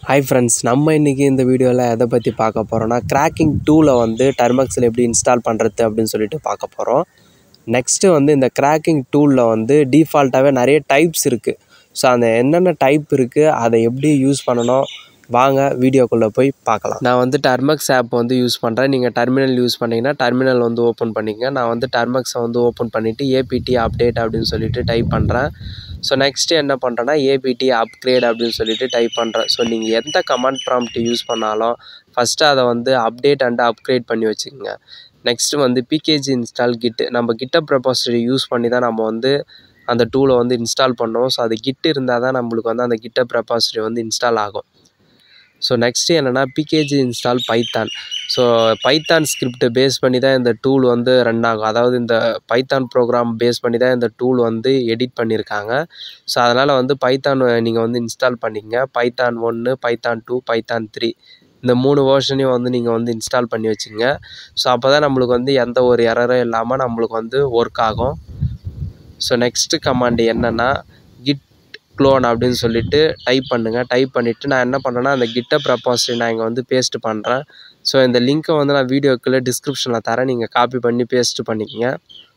hi friends நம்ம இன்றைக்கி இந்த வீடியோவில் எதை பற்றி பார்க்க போகிறோன்னா கிராக்கிங் டூலை வந்து டர்மக்ஸில் எப்படி இன்ஸ்டால் பண்ணுறது அப்படின்னு சொல்லிட்டு பார்க்க போகிறோம் நெக்ஸ்ட்டு வந்து இந்த கிராக்கிங் டூலில் வந்து டிஃபால்ட்டாகவே நிறைய டைப்ஸ் இருக்குது ஸோ அந்த என்னென்ன டைப் இருக்குது அதை எப்படி யூஸ் பண்ணணும் வாங்க வீடியோக்குள்ளே போய் பார்க்கலாம் நான் வந்து டர்மக்ஸ் ஆப் வந்து யூஸ் பண்ணுறேன் நீங்கள் டெர்மினல் யூஸ் பண்ணிங்கன்னா டெர்மினல் வந்து ஓப்பன் பண்ணிக்கங்க நான் வந்து டர்மக்ஸை வந்து ஓப்பன் பண்ணிவிட்டு ஏபிடி அப்டேட் அப்படின்னு சொல்லிட்டு டைப் பண்ணுறேன் ஸோ நெக்ஸ்ட்டு என்ன பண்ணுறேன்னா ஏபிடி அப்கிரேட் அப்படின்னு சொல்லிட்டு டைப் பண்ணுறேன் ஸோ நீங்கள் எந்த கமாண்ட் ப்ராம்ப்ட் யூஸ் பண்ணாலும் ஃபஸ்ட்டு அதை வந்து அப்டேட் அண்ட் அப்கிரேட் பண்ணி வச்சுக்கோங்க நெக்ஸ்ட்டு வந்து பிகேஜி இன்ஸ்டால் கிட்டு நம்ம கிட்ட ப்ரொபாசிட்டரி யூஸ் பண்ணி தான் நம்ம வந்து அந்த டூலை வந்து இன்ஸ்டால் பண்ணோம் ஸோ அது கிட் இருந்தால் தான் நம்மளுக்கு வந்து அந்த கிட்ட ப்ரொபாசிட்டரி வந்து இன்ஸ்டால் ஆகும் ஸோ நெக்ஸ்ட்டு என்னென்னா PKG install Python so Python ஸ்கிரிப்டை பேஸ் பண்ணி தான் இந்த டூல் வந்து ரன் ஆகும் அதாவது இந்த பைத்தான் ப்ரோக்ராம் பேஸ் பண்ணி தான் இந்த டூல் வந்து எடிட் பண்ணியிருக்காங்க ஸோ அதனால் வந்து பைத்தான் நீங்கள் வந்து இன்ஸ்டால் பண்ணிக்கங்க பைத்தான் ஒன்று பைத்தான் டூ பைத்தான் த்ரீ இந்த மூணு வேர்ஷனையும் வந்து நீங்கள் வந்து இன்ஸ்டால் பண்ணி வச்சுங்க ஸோ அப்போ தான் நம்மளுக்கு வந்து எந்த ஒரு எரரும் இல்லாமல் நம்மளுக்கு வந்து ஒர்க் ஆகும் ஸோ நெக்ஸ்ட்டு கமாண்டு என்னென்னா கிட் க்ளோன் அப்படின்னு சொல்லிட்டு டைப் பண்ணுங்கள் டைப் பண்ணிவிட்டு நான் என்ன பண்ணேன்னா அந்த கிட்ட ப்ரப்பாசிட்டி நான் இங்கே வந்து பேஸ்ட் பண்ணுறேன் ஸோ இந்த லிங்க்கை வந்து நான் வீடியோக்குள்ளே டிஸ்கிரிப்ஷனில் தரேன் நீங்கள் காப்பி பண்ணி பேஸ்ட் பண்ணிக்கங்க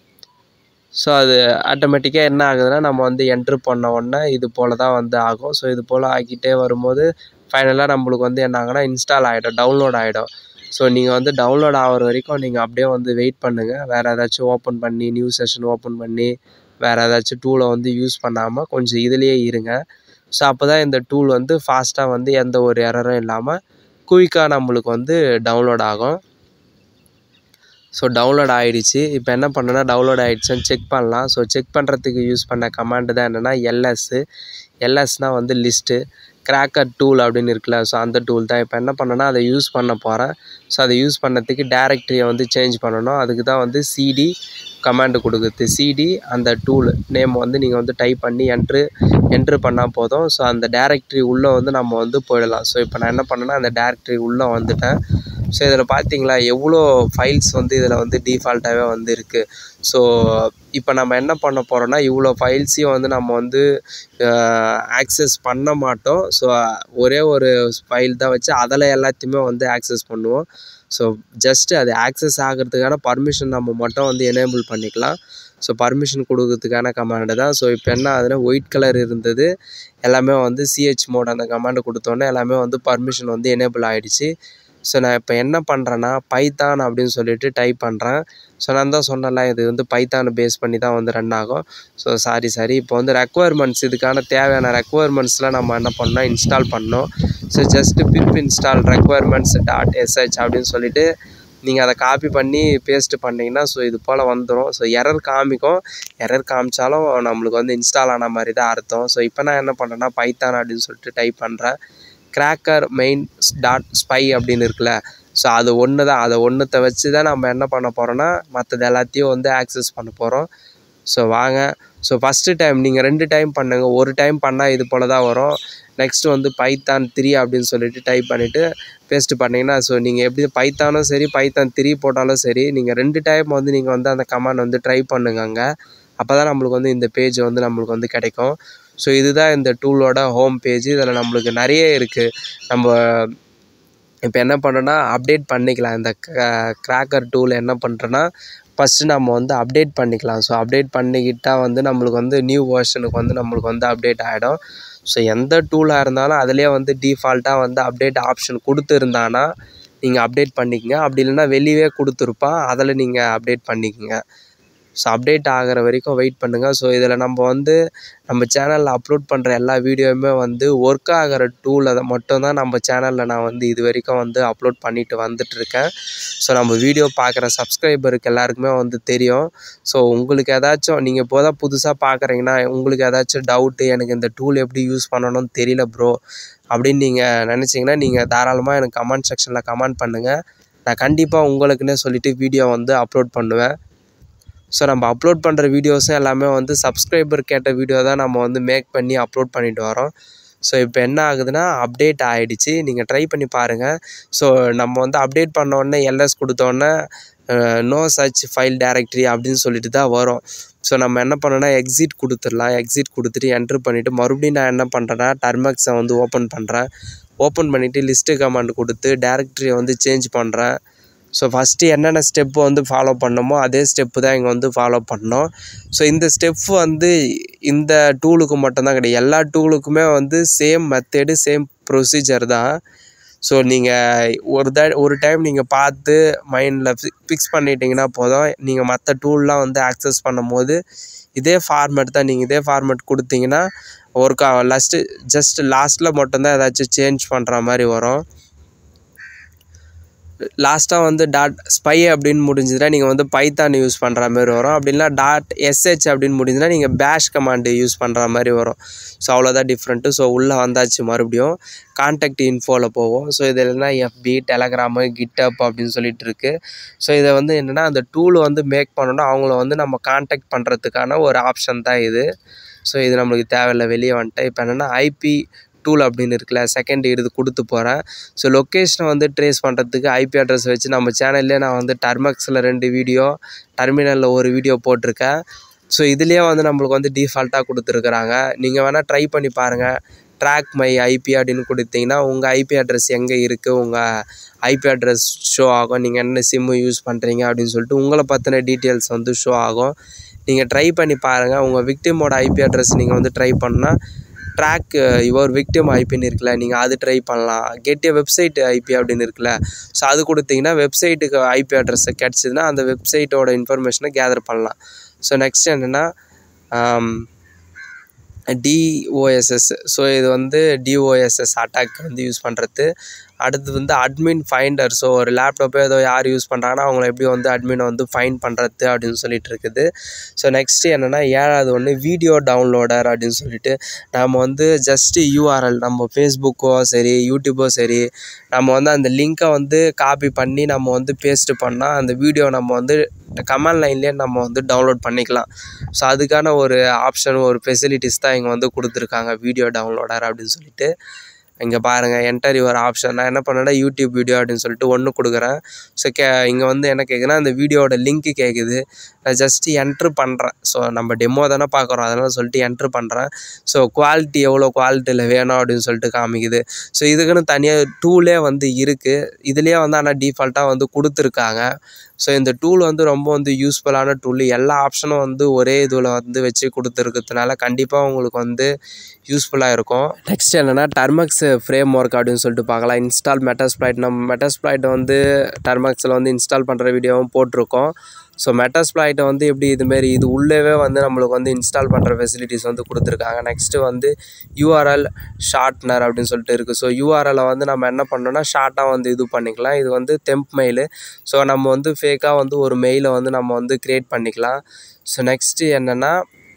ஸோ அது ஆட்டோமேட்டிக்காக என்ன ஆகுதுன்னா நம்ம வந்து என்ட்ரு பண்ண உடனே இது போல் தான் வந்து ஆகும் ஸோ இது போல் ஆக்கிட்டே வரும்போது ஃபைனலாக நம்மளுக்கு வந்து என்ன ஆகுனா இன்ஸ்டால் ஆகிடும் டவுன்லோட் ஆகிடும் ஸோ நீங்கள் வந்து டவுன்லோட் ஆகிற வரைக்கும் நீங்கள் அப்படியே வந்து வெயிட் பண்ணுங்கள் வேறு ஏதாச்சும் ஓப்பன் பண்ணி நியூ செஷன் ஓப்பன் பண்ணி வேறு ஏதாச்சும் டூலை வந்து யூஸ் பண்ணாமல் கொஞ்சம் இதுலேயே இருங்க ஸோ அப்போ தான் இந்த டூல் வந்து ஃபாஸ்ட்டாக வந்து எந்த ஒரு எரரும் இல்லாமல் குயிக்காக நம்மளுக்கு வந்து டவுன்லோட் ஆகும் ஸோ டவுன்லோட் ஆகிடுச்சு இப்போ என்ன பண்ணேன்னா டவுன்லோட் ஆகிடுச்சுன்னு செக் பண்ணலாம் ஸோ செக் பண்ணுறதுக்கு யூஸ் பண்ண கமாண்டு தான் என்னென்னா எல்எஸ்ஸு எல்எஸ்னால் வந்து லிஸ்ட்டு கிராக்கர் டூல் அப்படின்னு இருக்குல்ல ஸோ அந்த டூல் தான் இப்போ என்ன பண்ணேன்னா அதை யூஸ் பண்ண போகிறேன் ஸோ அதை யூஸ் பண்ணதுக்கு டேரக்டரியை வந்து சேஞ்ச் பண்ணணும் அதுக்கு தான் வந்து சிடி கமாண்டு கொடுக்குது சிடி அந்த டூல் நேம் வந்து நீங்கள் வந்து டைப் பண்ணி என்ட்ரு என்ட்ரு பண்ணால் போதும் ஸோ அந்த டேரக்டரி உள்ளே வந்து நம்ம வந்து போயிடலாம் ஸோ இப்போ நான் என்ன பண்ணேன்னா அந்த டேரக்டரி உள்ளே வந்துட்டேன் ஸோ இதில் பார்த்தீங்களா எவ்வளோ ஃபைல்ஸ் வந்து இதில் வந்து டிஃபால்ட்டாகவே வந்து இருக்குது ஸோ இப்போ நம்ம என்ன பண்ண போகிறோன்னா இவ்வளோ ஃபைல்ஸையும் வந்து நம்ம வந்து ஆக்சஸ் பண்ண மாட்டோம் ஸோ ஒரே ஒரு ஃபைல் தான் வச்சு அதில் எல்லாத்தையுமே வந்து ஆக்சஸ் பண்ணுவோம் ஸோ ஜஸ்ட்டு அது ஆக்சஸ் ஆகிறதுக்கான பர்மிஷன் நம்ம மட்டும் வந்து எனேபிள் பண்ணிக்கலாம் ஸோ பர்மிஷன் கொடுக்கறதுக்கான கமாண்டு தான் ஸோ இப்போ என்ன ஆகுதுன்னா ஒயிட் கலர் இருந்தது எல்லாமே வந்து சிஹெச் மோட் அந்த கமாண்டு கொடுத்தோன்னே எல்லாமே வந்து பர்மிஷன் வந்து எனேபிள் ஆகிடுச்சு ஸோ நான் இப்போ என்ன பண்ணுறேன்னா பைத்தான் அப்படின்னு சொல்லிட்டு டைப் பண்ணுறேன் ஸோ நான் தான் சொன்னல இது வந்து பைத்தானை பேஸ் பண்ணி தான் வந்து ரன் ஆகும் ஸோ சாரி சாரி இப்போ வந்து ரெக்குவயர்மெண்ட்ஸ் இதுக்கான தேவையான ரெக்குவயர்மெண்ட்ஸ்லாம் நம்ம என்ன பண்ணோம் இன்ஸ்டால் பண்ணோம் so just pip install requirements dot SH அப்படின்னு சொல்லிட்டு நீங்கள் அதை காப்பி பண்ணி பேஸ்ட்டு பண்ணிங்கன்னா ஸோ இது போல் வந்துடும் ஸோ எரர் காமிக்கும் எரர் காமிச்சாலும் நம்மளுக்கு வந்து இன்ஸ்டால் ஆன மாதிரி தான் அர்த்தம் ஸோ இப்போ நான் என்ன பண்ணுறேன்னா பைத்தான் அப்படின்னு சொல்லிட்டு டைப் பண்ணுறேன் கிராக்கர் மெயின் டாட் ஸ்பை அப்படின்னு இருக்குல்ல ஸோ அது ஒன்று தான் அதை ஒன்றுத்தை வச்சு தான் நம்ம என்ன பண்ண போகிறோன்னா மற்றது எல்லாத்தையும் வந்து ஆக்சஸ் பண்ண போகிறோம் ஸோ வாங்க ஸோ ஃபஸ்ட்டு டைம் நீங்கள் ரெண்டு டைம் பண்ணுங்கள் ஒரு டைம் பண்ணால் இது போல் தான் வரும் நெக்ஸ்ட்டு வந்து பைத்தான் த்ரீ அப்படின்னு சொல்லிட்டு டைப் பண்ணிவிட்டு பேஸ்ட்டு பண்ணிங்கன்னா ஸோ நீங்கள் எப்படி பைத்தானும் சரி பைத்தான் த்ரீ போட்டாலும் சரி நீங்கள் ரெண்டு டைம் வந்து நீங்கள் வந்து அந்த கமாண்ட் வந்து ட்ரை பண்ணுங்க அங்கே அப்போ தான் நம்மளுக்கு வந்து இந்த பேஜ் வந்து நம்மளுக்கு வந்து கிடைக்கும் ஸோ இதுதான் இந்த டூலோட ஹோம் பேஜ் இதில் நம்மளுக்கு நிறைய இருக்குது நம்ம இப்போ என்ன பண்ணுறோன்னா அப்டேட் பண்ணிக்கலாம் இந்த கிராக்கர் டூல் என்ன பண்ணுறோன்னா ஃபஸ்ட்டு நம்ம வந்து அப்டேட் பண்ணிக்கலாம் ஸோ அப்டேட் பண்ணிக்கிட்டால் வந்து நம்மளுக்கு வந்து நியூ வேர்ஷனுக்கு வந்து நம்மளுக்கு வந்து அப்டேட் ஆகிடும் ஸோ எந்த டூலாக இருந்தாலும் அதிலே வந்து டிஃபால்ட்டாக வந்து அப்டேட் ஆப்ஷன் கொடுத்துருந்தானா நீங்கள் அப்டேட் பண்ணிக்கங்க அப்படி இல்லைன்னா வெளியே கொடுத்துருப்பான் அதில் நீங்கள் அப்டேட் பண்ணிக்கங்க ஸோ அப்டேட் ஆகிற வரைக்கும் வெயிட் பண்ணுங்கள் ஸோ இதில் நம்ம வந்து நம்ம சேனலில் அப்லோட் பண்ணுற எல்லா வீடியோவுமே வந்து ஒர்க் ஆகிற டூல் அதை மட்டும் தான் நம்ம சேனலில் நான் வந்து இது வரைக்கும் வந்து அப்லோட் பண்ணிட்டு வந்துட்டுருக்கேன் ஸோ நம்ம வீடியோ பார்க்குற சப்ஸ்கிரைபருக்கு எல்லாருக்குமே வந்து தெரியும் ஸோ உங்களுக்கு ஏதாச்சும் நீங்கள் இப்போ தான் புதுசாக பார்க்குறீங்கன்னா உங்களுக்கு ஏதாச்சும் டவுட்டு எனக்கு இந்த டூல் எப்படி யூஸ் பண்ணணும்னு தெரியல ப்ரோ அப்படின்னு நீங்கள் நினச்சிங்கன்னா நீங்கள் தாராளமாக எனக்கு கமெண்ட் செக்ஷனில் கமெண்ட் பண்ணுங்கள் நான் கண்டிப்பாக உங்களுக்குன்னே சொல்லிவிட்டு வீடியோ வந்து அப்லோட் பண்ணுவேன் ஸோ நம்ம அப்லோட் பண்ணுற வீடியோஸும் எல்லாமே வந்து சப்ஸ்கிரைபர் கேட்ட வீடியோ தான் நம்ம வந்து மேக் பண்ணி அப்லோட் பண்ணிட்டு வரோம் ஸோ இப்போ என்ன ஆகுதுன்னா அப்டேட் ஆகிடுச்சு நீங்கள் ட்ரை பண்ணி பாருங்கள் ஸோ நம்ம வந்து அப்டேட் பண்ண உடனே எல்எஸ் கொடுத்தோடனே நோ சர்ச் ஃபைல் டேரக்டரி அப்படின்னு சொல்லிட்டு தான் வரும் ஸோ நம்ம என்ன பண்ணோன்னா எக்ஸிட் கொடுத்துடலாம் எக்ஸிட் கொடுத்துட்டு என்ட்ரு பண்ணிவிட்டு மறுபடியும் நான் என்ன பண்ணுறேன்னா டர்மக்ஸை வந்து ஓப்பன் பண்ணுறேன் ஓப்பன் பண்ணிவிட்டு லிஸ்ட்டு கமாண்ட் கொடுத்து டேரக்டரியை வந்து சேஞ்ச் பண்ணுறேன் ஸோ ஃபஸ்ட்டு என்னென்ன ஸ்டெப்பு வந்து ஃபாலோ பண்ணோமோ அதே ஸ்டெப்பு தான் இங்கே வந்து ஃபாலோ பண்ணோம் ஸோ இந்த ஸ்டெப் வந்து இந்த டூலுக்கு மட்டும்தான் கிடையாது எல்லா டூலுக்குமே வந்து சேம் மெத்தேடு சேம் ப்ரொசீஜர் தான் ஸோ நீங்கள் ஒரு த ஒரு டைம் நீங்கள் பார்த்து மைண்டில் ஃபிக்ஸ் பண்ணிட்டீங்கன்னா போதும் நீங்கள் மற்ற டூல்லாம் வந்து ஆக்சஸ் பண்ணும்போது இதே ஃபார்மேட் தான் நீங்கள் இதே ஃபார்மேட் கொடுத்தீங்கன்னா ஒர்க் ஆகும் லாஸ்ட்டு ஜஸ்ட் லாஸ்ட்டில் மட்டும்தான் ஏதாச்சும் சேஞ்ச் பண்ணுற மாதிரி வரும் லாஸ்ட்டாக வந்து டாட் ஸ்பை அப்படின்னு முடிஞ்சதுன்னா நீங்கள் வந்து பைத்தான் யூஸ் பண்ணுற மாதிரி வரும் அப்படின்னா டாட் எஸ்ஹெச் அப்படின்னு முடிஞ்சதுன்னா நீங்கள் பேஷ் கமாண்டு யூஸ் பண்ணுற மாதிரி வரும் ஸோ அவ்வளோதான் டிஃப்ரெண்ட்டு ஸோ உள்ளே வந்தாச்சு மறுபடியும் கான்டாக்ட் இன்ஃபோவில் போவோம் ஸோ இது இல்லைனா எஃபி டெலகிராமு கிட்டப் அப்படின்னு சொல்லிட்டு இருக்குது ஸோ இதை வந்து என்னென்னா அந்த டூல் வந்து மேக் பண்ணணும் அவங்கள வந்து நம்ம கான்டாக்ட் பண்ணுறதுக்கான ஒரு ஆப்ஷன் தான் இது ஸோ இது நம்மளுக்கு தேவையில்லை வெளியே வந்துட்டேன் இப்போ என்னென்னா ஐபி டூல் அப்படின்னு இருக்குல்ல செகண்ட் இது கொடுத்து போகிறேன் ஸோ லொக்கேஷனை வந்து ட்ரேஸ் பண்ணுறதுக்கு ஐபி அட்ரஸ் வச்சு நம்ம சேனல்லே நான் வந்து டர்மக்ஸில் ரெண்டு வீடியோ டெர்மினலில் ஒரு வீடியோ போட்டிருக்கேன் ஸோ இதுலேயே வந்து நம்மளுக்கு வந்து டிஃபால்ட்டாக கொடுத்துருக்குறாங்க நீங்கள் வேணால் ட்ரை பண்ணி பாருங்கள் ட்ராக் மை ஐபி அப்படின்னு கொடுத்தீங்கன்னா உங்கள் ஐபி அட்ரஸ் எங்கே இருக்குது உங்கள் ஐபி அட்ரஸ் ஷோ ஆகும் நீங்கள் என்ன சிம்மு யூஸ் பண்ணுறீங்க அப்படின்னு சொல்லிட்டு உங்களை பற்றின டீட்டெயில்ஸ் வந்து ஷோ ஆகும் நீங்கள் ட்ரை பண்ணி பாருங்கள் உங்கள் விக்டிமோட ஐபி அட்ரஸ் நீங்கள் வந்து ட்ரை பண்ணால் ட்ராக் யுவர் விக்டிம் ஐபின்னு இருக்குல்ல நீங்கள் அது ட்ரை பண்ணலாம் கெட் ஏ வெப்சைட் ஐபி அப்படின்னு இருக்குல்ல ஸோ அது கொடுத்தீங்கன்னா வெப்சைட்டுக்கு ஐபி அட்ரஸ் கிடச்சிதுன்னா அந்த வெப்சைட்டோட இன்ஃபர்மேஷனை கேதர் பண்ணலாம் ஸோ நெக்ஸ்ட் என்னென்னா டிஓஎஸ்எஸ் ஸோ இது வந்து டிஓஎஸ்எஸ் அட்டாக் வந்து யூஸ் பண்ணுறது அடுத்து வந்து அட்மின் ஃபைண்டர் ஸோ ஒரு லேப்டாப்போ ஏதோ யார் யூஸ் பண்ணுறாங்கன்னா அவங்கள எப்படி வந்து அட்மினை வந்து ஃபைண்ட் பண்ணுறது அப்படின்னு சொல்லிட்டு இருக்குது ஸோ நெக்ஸ்ட்டு என்னென்னா ஏழாவது ஒன்று வீடியோ டவுன்லோடர் அப்படின்னு சொல்லிட்டு நம்ம வந்து ஜஸ்ட்டு யூஆர்எல் நம்ம ஃபேஸ்புக்கோ சரி யூடியூப்போ சரி நம்ம வந்து அந்த லிங்க்கை வந்து காப்பி பண்ணி நம்ம வந்து பேஸ்ட்டு பண்ணால் அந்த வீடியோ நம்ம வந்து கமெண்ட் லைன்லேயே நம்ம வந்து டவுன்லோட் பண்ணிக்கலாம் ஸோ அதுக்கான ஒரு ஆப்ஷன் ஒரு ஃபெசிலிட்டிஸ் தான் இங்கே வந்து கொடுத்துருக்காங்க வீடியோ டவுன்லோடர் அப்படின்னு சொல்லிட்டு இங்கே பாருங்கள் என்டர் யுவர் ஆப்ஷன் நான் என்ன பண்ணேன்னா யூடியூப் வீடியோ அப்படின்னு சொல்லிட்டு ஒன்று கொடுக்குறேன் ஸோ கே இங்கே வந்து என்ன கேட்குதுன்னா அந்த வீடியோவோட லிங்க்கு கேட்குது நான் ஜஸ்ட்டு என்ட்ரு பண்ணுறேன் ஸோ நம்ம டெமோ தானே பார்க்குறோம் அதனால் சொல்லிட்டு என்ட்ரு பண்ணுறேன் ஸோ குவாலிட்டி எவ்வளோ குவாலிட்டியில் வேணும் அப்படின்னு சொல்லிட்டு காமிக்குது ஸோ இதுக்குன்னு தனியாக டூலே வந்து இருக்குது இதுலேயே வந்து ஆனால் டிஃபால்ட்டாக வந்து கொடுத்துருக்காங்க ஸோ இந்த டூல் வந்து ரொம்ப வந்து யூஸ்ஃபுல்லான டூல் எல்லா ஆப்ஷனும் வந்து ஒரே இதில் வந்து வச்சு கொடுத்துருக்கிறதுனால கண்டிப்பாக உங்களுக்கு வந்து யூஸ்ஃபுல்லாக இருக்கும் நெக்ஸ்ட் என்னென்னா டர்மக்ஸ் ஃப்ரேம் ஒர்க் அப்படின்னு சொல்லிட்டு பார்க்கலாம் இன்ஸ்டால் மெட்டாஸ்ப்ளைட் நம்ம மெட்டாஸ்ப்ளைட்டை வந்து டர்மக்ஸில் வந்து இன்ஸ்டால் பண்ணுற வீடியோவும் போட்டிருக்கோம் ஸோ மெட்டாஸ்ப்ளைட்டை வந்து எப்படி இதுமாரி இது உள்ளவே வந்து நம்மளுக்கு வந்து இன்ஸ்டால் பண்ணுற ஃபெசிலிட்டிஸ் வந்து கொடுத்துருக்காங்க நெக்ஸ்ட்டு வந்து யூஆர்எல் ஷார்ட்னர் அப்படின்னு சொல்லிட்டு இருக்குது ஸோ யூஆர்எலை வந்து நம்ம என்ன பண்ணோம்னா ஷார்ட்டாக வந்து இது பண்ணிக்கலாம் இது வந்து டெம்ப் மெயிலு ஸோ நம்ம வந்து ஃபேக்காக வந்து ஒரு மெயிலை வந்து நம்ம வந்து க்ரியேட் பண்ணிக்கலாம் ஸோ நெக்ஸ்ட்டு என்னென்னா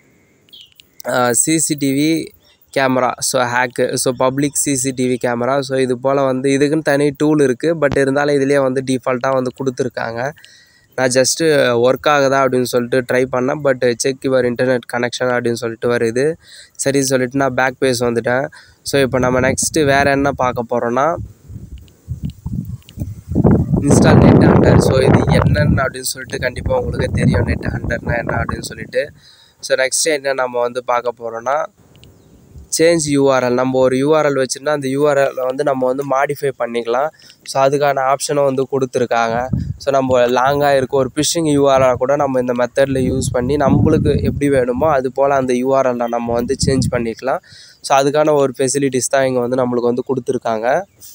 CCTV camera so hack so public CCTV camera so இது போல் வந்து இதுக்குன்னு தனி டூல் இருக்குது பட் இருந்தாலும் இதுலேயே வந்து டிஃபால்ட்டாக வந்து கொடுத்துருக்காங்க நான் ஜஸ்ட்டு ஒர்க் ஆகுதா அப்படின்னு சொல்லிட்டு ட்ரை பண்ணேன் but check your internet connection அப்படின்னு சொல்லிட்டு வருது சரி சொல்லிட்டு நான் பேக் பேஸ் வந்துட்டேன் ஸோ இப்போ நம்ம நெக்ஸ்ட்டு வேறு என்ன பார்க்க போகிறோன்னா இன்ஸ்டால் நெட் ஹண்டர் ஸோ இது என்னென்னு அப்படின்னு சொல்லிட்டு கண்டிப்பாக உங்களுக்கு தெரியும் நெட் ஹண்டர்னா என்ன அப்படின்னு சொல்லிட்டு ஸோ நெக்ஸ்ட்டு என்ன நம்ம வந்து பார்க்க போகிறோன்னா சேஞ்ச் யூஆர்எல் நம்ம ஒரு யூஆர்எல் வச்சுருந்தா அந்த யூஆர்எல் வந்து நம்ம வந்து மாடிஃபை பண்ணிக்கலாம் ஸோ அதுக்கான ஆப்ஷனும் வந்து கொடுத்துருக்காங்க ஸோ நம்ம லாங்காக இருக்க ஒரு ஃபிஷிங் யூஆர்எல் கூட நம்ம இந்த மெத்தடில் யூஸ் பண்ணி நம்மளுக்கு எப்படி வேணுமோ அது போல் அந்த யூஆர்எல்லை நம்ம வந்து சேஞ்ச் பண்ணிக்கலாம் ஸோ அதுக்கான ஒரு ஃபெசிலிட்டிஸ் தான் இங்கே வந்து நம்மளுக்கு வந்து கொடுத்துருக்காங்க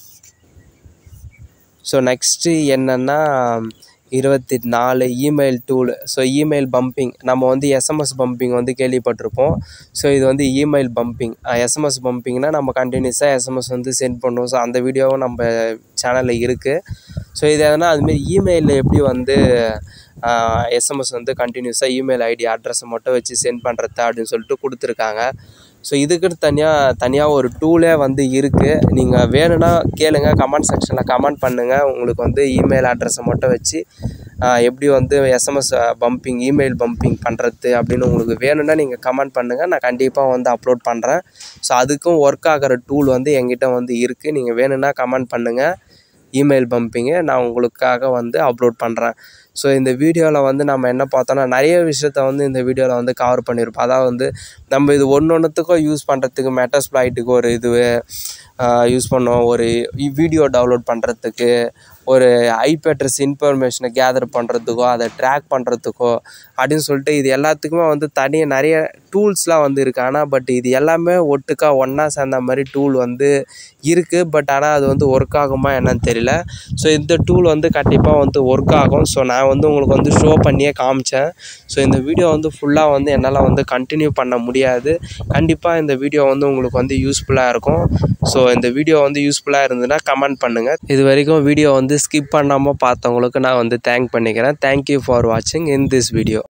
ஸோ நெக்ஸ்ட்டு என்னென்னா இருபத்தி நாலு email tool so email bombing நம்ம வந்து எஸ்எம்எஸ் பம்பிங் வந்து கேள்விப்பட்டிருப்போம் ஸோ இது வந்து இமெயில் பம்பிங் எஸ்எம்எஸ் பம்பிங்னா நம்ம கண்டினியூஸாக எஸ்எம்எஸ் வந்து சென்ட் பண்ணுவோம் ஸோ அந்த வீடியோவும் நம்ம சேனலில் இருக்குது ஸோ இது எதனா அதுமாரி இமெயிலில் எப்படி வந்து எஸ்எம்எஸ் வந்து கண்டினியூஸாக இமெயில் ஐடி அட்ரஸை மட்டும் வச்சு சென்ட் பண்ணுறது அப்படின்னு சொல்லிட்டு கொடுத்துருக்காங்க ஸோ இதுக்குன்னு தனியாக தனியாக ஒரு டூலே வந்து இருக்குது நீங்கள் வேணும்னா கேளுங்க கமெண்ட் செக்ஷனில் கமெண்ட் பண்ணுங்கள் உங்களுக்கு வந்து இமெயில் அட்ரஸை மட்டும் வச்சு எப்படி வந்து எஸ்எம்எஸ் பம்பிங் இமெயில் பம்பிங் பண்ணுறது அப்படின்னு உங்களுக்கு வேணும்னா நீங்கள் கமெண்ட் பண்ணுங்கள் நான் கண்டிப்பாக வந்து அப்லோட் பண்ணுறேன் ஸோ அதுக்கும் ஒர்க் ஆகிற டூல் வந்து என்கிட்ட வந்து இருக்குது நீங்கள் வேணும்னா கமெண்ட் பண்ணுங்கள் இமெயில் பம்பிங்கை நான் உங்களுக்காக வந்து அப்லோட் பண்ணுறேன் ஸோ இந்த வீடியோவில் வந்து நம்ம என்ன பார்த்தோன்னா நிறைய விஷயத்த வந்து இந்த வீடியோவில் வந்து கவர் பண்ணியிருப்போம் அதாவது வந்து நம்ம இது ஒன்று ஒன்றுத்துக்கும் யூஸ் பண்ணுறதுக்கு மெட்டஸ்ப்ளாய்ட்டுக்கு ஒரு இது யூஸ் பண்ணுவோம் ஒரு வீடியோ டவுன்லோட் பண்ணுறதுக்கு ஒரு ஐபி அட்ரஸ் இன்ஃபர்மேஷனை கேதர் பண்ணுறதுக்கோ அதை ட்ராக் பண்ணுறதுக்கோ அப்படின்னு சொல்லிட்டு இது எல்லாத்துக்குமே வந்து தனியாக நிறைய டூல்ஸ்லாம் வந்து இருக்குது ஆனால் பட் இது எல்லாமே ஒட்டுக்கா ஒன்றா சேர்ந்த மாதிரி டூல் வந்து இருக்குது பட் ஆனால் அது வந்து ஒர்க் ஆகுமா என்னன்னு தெரியல ஸோ இந்த டூல் வந்து கண்டிப்பாக வந்து ஒர்க் ஆகும் ஸோ நான் வந்து உங்களுக்கு வந்து ஷோ பண்ணியே காமிச்சேன் ஸோ இந்த வீடியோ வந்து ஃபுல்லாக வந்து என்னால் வந்து கண்டினியூ பண்ண முடியாது கண்டிப்பாக இந்த வீடியோ வந்து உங்களுக்கு வந்து யூஸ்ஃபுல்லாக இருக்கும் ஸோ இந்த வீடியோ வந்து யூஸ்ஃபுல்லாக இருந்ததுன்னா கமெண்ட் பண்ணுங்கள் இது வரைக்கும் வீடியோ வந்து ஸ்கிப் பண்ணாமல் பார்த்தவங்களுக்கு நான் வந்து தேங்க் பண்ணிக்கிறேன் தேங்க்யூ ஃபார் வாட்சிங் இன் திஸ் வீடியோ